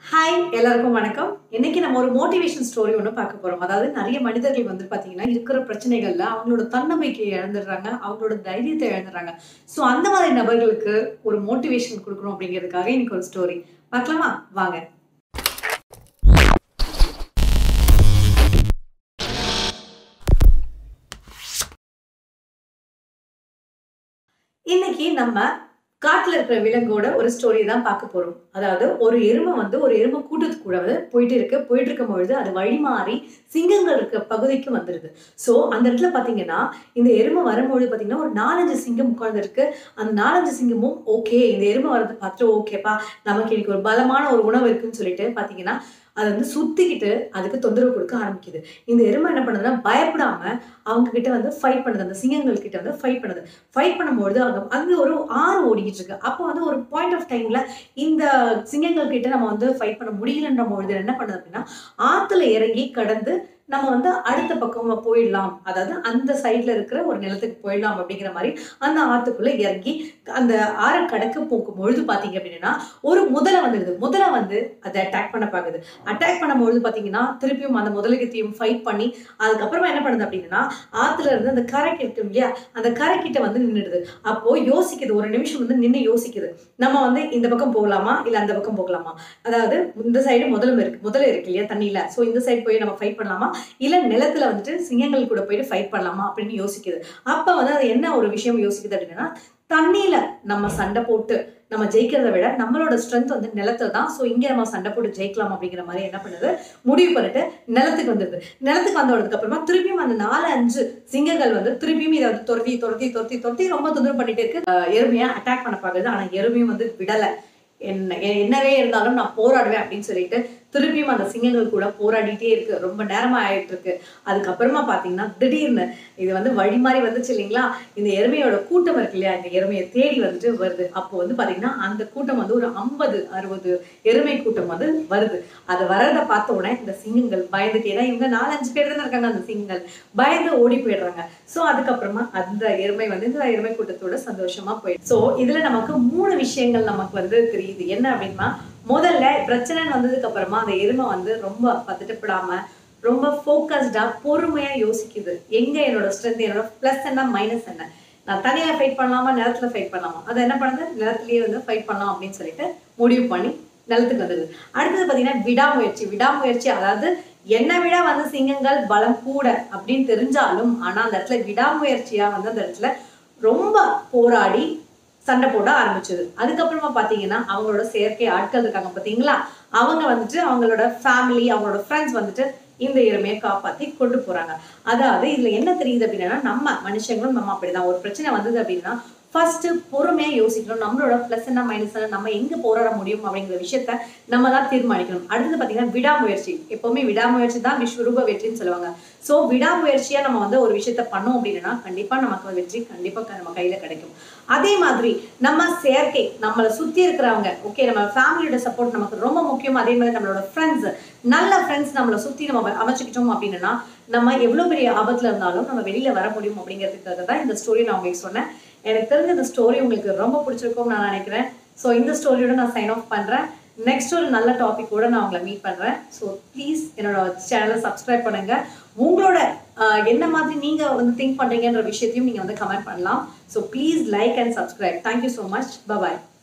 hi எல்லாருக்கும் வணக்கம் இன்னைக்கு நம்ம ஒரு மோட்டிவேஷன் ஸ்டோரி ஒன்று பார்க்க போறோம் அதாவது நிறைய மனிதர்கள் வந்து பாத்தீங்கன்னா இருக்கிற பிரச்சனைகள்ல அவங்களோட தன்னம்பிக்கையை இழந்துடுறாங்க அவங்களோட தைரியத்தை இழந்துடுறாங்க ஸோ அந்த மாதிரி நபர்களுக்கு ஒரு மோட்டிவேஷன் கொடுக்கணும் அப்படிங்கிறதுக்காக இன்னைக்கு ஒரு ஸ்டோரி பார்க்கலாமா வாங்க இன்னைக்கு நம்ம காட்டுல இருக்கிற விலங்கோட ஒரு ஸ்டோரி தான் பார்க்க போறோம் அதாவது ஒரு எருமை வந்து ஒரு எருமை கூட்டத்து கூட வந்து போயிட்டு இருக்கு போயிட்டு இருக்கும் பொழுது அது வழி மாறி சிங்கங்கள் இருக்க பகுதிக்கு வந்துருது ஸோ அந்த இடத்துல பாத்தீங்கன்னா இந்த எருமை வரும்பொழுது பாத்தீங்கன்னா ஒரு நாலஞ்சு சிங்கம் உட்கார்ந்து இருக்கு அந்த நாலஞ்சு சிங்கமும் ஓகே இந்த எருமை வரது பார்த்துட்டு ஓகேப்பா நமக்கு இன்னைக்கு ஒரு பலமான ஒரு உணவு இருக்குன்னு சொல்லிட்டு பாத்தீங்கன்னா அதை வந்து சுத்திக்கிட்டு அதுக்கு தொந்தரவு கொடுக்க ஆரம்பிக்குது இந்த எருமை என்ன பண்ணுதுன்னா பயப்படாம அவங்க கிட்ட வந்து ஃபைட் பண்ணுது அந்த சிங்கங்கள் கிட்ட வந்து ஃபைட் பண்ணுது ஃபைட் பண்ணும்பொழுது அங்க அங்க ஒரு ஆறு ஓடிக்கிட்டு இருக்கு அப்போ வந்து ஒரு பாயிண்ட் ஆஃப் டைம்ல இந்த சிங்கங்கள் கிட்ட நம்ம வந்து ஃபைட் பண்ண முடியலன்ற பொழுது என்ன பண்ணுது அப்படின்னா ஆத்துல இறங்கி கடந்து நம்ம வந்து அடுத்த பக்கம் போயிடலாம் அதாவது அந்த சைட்ல இருக்கிற ஒரு நிலத்துக்கு போயிடலாம் அப்படிங்கிற மாதிரி அந்த ஆத்துக்குள்ள இறங்கி அந்த ஆறை கடக்க போக்கும் பொழுது பாத்தீங்க அப்படின்னா ஒரு முதலை வந்துடுது முதலை வந்து அதை அட்டாக் பண்ண பாக்குது அட்டாக் பண்ணும் பொழுது பாத்தீங்கன்னா திருப்பியும் அந்த முதலுக்கு ஃபைட் பண்ணி அதுக்கப்புறமா என்ன பண்ணுது அப்படின்னா ஆத்துல இருந்து அந்த கரை கிட்ட இல்லையா அந்த கரை கிட்ட வந்து நின்றுடுது அப்போ யோசிக்குது ஒரு நிமிஷம் வந்து நின்று யோசிக்குது நம்ம வந்து இந்த பக்கம் போகலாமா இல்ல அந்த பக்கம் போகலாமா அதாவது இந்த சைடு முதலும் இருக்கு முதல்ல இருக்கு இல்லையா தண்ணியில சோ இந்த சைடு போய் நம்ம ஃபைட் பண்ணலாமா இல்ல நிலத்துல வந்துட்டு சிங்கங்கள் கூட போயிட்டு ஃபைட் பண்ணலாமா அப்படின்னு யோசிக்குது அப்ப வந்து அது என்ன ஒரு விஷயம் யோசிக்குது அப்படின்னா தண்ணியில நம்ம சண்டை போட்டு நம்ம ஜெயிக்கிறத விட நம்மளோட ஸ்ட்ரென்த் வந்து நிலத்துல தான் ஸோ இங்க நம்ம சண்டை போட்டு ஜெயிக்கலாம் அப்படிங்கிற மாதிரி என்ன பண்ணுது முடிவு பண்ணிட்டு நிலத்துக்கு வந்துடுது நிலத்துக்கு வந்ததுக்கு அப்புறமா திருப்பியும் அந்த நாலு அஞ்சு சிங்கங்கள் வந்து திருப்பியும் இதை வந்து துரத்தி துரத்தி துரத்தி துரத்தி ரொம்ப தொந்தரவு பண்ணிட்டே இருக்கு அஹ் எருமையா அட்டாக் பண்ண பாக்குது ஆனா எருமையும் வந்து விடல என்ன என்னவே இருந்தாலும் நான் போராடுவேன் அப்படின்னு சொல்லிட்டு திருப்பியும் அந்த சிங்கங்கள் கூட போராடிட்டே இருக்கு ரொம்ப நேரமா ஆயிட்டு இருக்கு அதுக்கப்புறமா பாத்தீங்கன்னா திடீர்னு இது வந்து வழி மாதிரி வந்துச்சு இல்லைங்களா இந்த எருமையோட கூட்டம் இருக்கு இல்லையா இந்த எருமையை தேடி வந்துட்டு வருது அப்போ வந்து பாத்தீங்கன்னா அந்த கூட்டம் வந்து ஒரு ஐம்பது அறுபது எருமை கூட்டம் வந்து வருது அது வரத பார்த்த உடனே இந்த சிங்கங்கள் பயந்துட்டு ஏன்னா இவங்க நாலஞ்சு பேர் தானே இருக்காங்க அந்த சிங்கங்கள் பயந்து ஓடி போயிடுறாங்க சோ அதுக்கப்புறமா அந்த எருமை வந்து இந்த எருமை கூட்டத்தோட சந்தோஷமா போயிடுது சோ இதுல நமக்கு மூணு விஷயங்கள் நமக்கு வந்து தெரியுது என்ன அப்படின்னா முதல்ல பிரச்சனை வந்ததுக்கு அப்புறமா அந்த எருமை வந்து ரொம்ப பதட்டப்படாம ரொம்ப ஃபோக்கஸ்டா பொறுமையா யோசிக்குது எங்க என்னோட ஸ்ட்ரென்த் என்னோட பிளஸ் என்ன மைனஸ் என்ன நான் தனியா ஃபைட் பண்ணலாமா நிலத்துல ஃபைட் பண்ணலாமா அதை என்ன பண்ணுது நிலத்துலயே வந்து ஃபைட் பண்ணலாம் அப்படின்னு சொல்லிட்டு முடிவு பண்ணி நிலத்துக்கு வந்துடுது அடுத்தது பாத்தீங்கன்னா விடாமுயற்சி விடாமுயற்சி அதாவது என்னை விட வந்து சிங்கங்கள் பலம் கூட அப்படின்னு தெரிஞ்சாலும் ஆனா அந்த இடத்துல விடாமுயற்சியா வந்து அந்த இடத்துல ரொம்ப போராடி சண்டை போட ஆரம்பிச்சது அதுக்கப்புறமா பாத்தீங்கன்னா அவங்களோட செயற்கை ஆட்கள் இருக்காங்க பாத்தீங்களா அவங்க வந்துட்டு அவங்களோட ஃபேமிலி அவங்களோட ஃப்ரெண்ட்ஸ் வந்துட்டு இந்த எருமையை காப்பாத்தி கொண்டு போறாங்க அதாவது இதுல என்ன தெரியுது அப்படின்னா நம்ம மனுஷங்களும் நம்ம அப்படிதான் ஒரு பிரச்சனை வந்தது அப்படின்னா ஃபர்ஸ்ட் பொறுமையா யோசிக்கணும் நம்மளோட பிளஸ் என்ன மைனஸ் என்ன நம்ம எங்க போராட முடியும் அப்படிங்கிற விஷயத்த நம்ம தான் தீர்மானிக்கணும் அடுத்தது பாத்தீங்கன்னா விடாமுயற்சி எப்பவுமே விடாமுயற்சி தான் விஸ்வரூப வெற்றின்னு சொல்லுவாங்க சோ விடாமுயற்சியா நம்ம வந்து ஒரு விஷயத்த பண்ணோம் அப்படின்னா கண்டிப்பா நமக்கு வெற்றி கண்டிப்பா க- நம்ம கையில கிடைக்கும் அதே மாதிரி நம்ம செயற்கை நம்மளை சுத்தி இருக்கிறவங்க ஓகே நம்ம ஃபேமிலியோட சப்போர்ட் நமக்கு ரொம்ப முக்கியம் அதே மாதிரி நம்மளோட ஃப்ரெண்ட்ஸ் நல்ல ஃப்ரெண்ட்ஸ் நம்மளை சுத்தி நம்ம அமைச்சுக்கிட்டோம் அப்படின்னா நம்ம எவ்வளவு பெரிய ஆபத்துல இருந்தாலும் நம்ம வெளியில வர முடியும் அப்படிங்கிறதுக்காக தான் இந்த ஸ்டோரி நான் உங்களுக்கு சொன்னேன் எனக்கு தெரிஞ்ச இந்த ஸ்டோரி உங்களுக்கு ரொம்ப பிடிச்சிருக்கும்னு நான் நினைக்கிறேன் ஸோ இந்த ஸ்டோரியோட நான் சைன் ஆஃப் பண்றேன் நெக்ஸ்ட் ஒரு நல்ல டாபிக்கோட நான் உங்களை மீட் பண்றேன் ஸோ ப்ளீஸ் என்னோட சேனலை சப்ஸ்கிரைப் பண்ணுங்க உங்களோட ஆஹ், என்ன மாதிரி நீங்க வந்து திங்க் பண்றீங்கன்ற விஷயத்தையும் நீங்க வந்து கமெண்ட் பண்ணலாம் so please like and subscribe thank you so much bye bye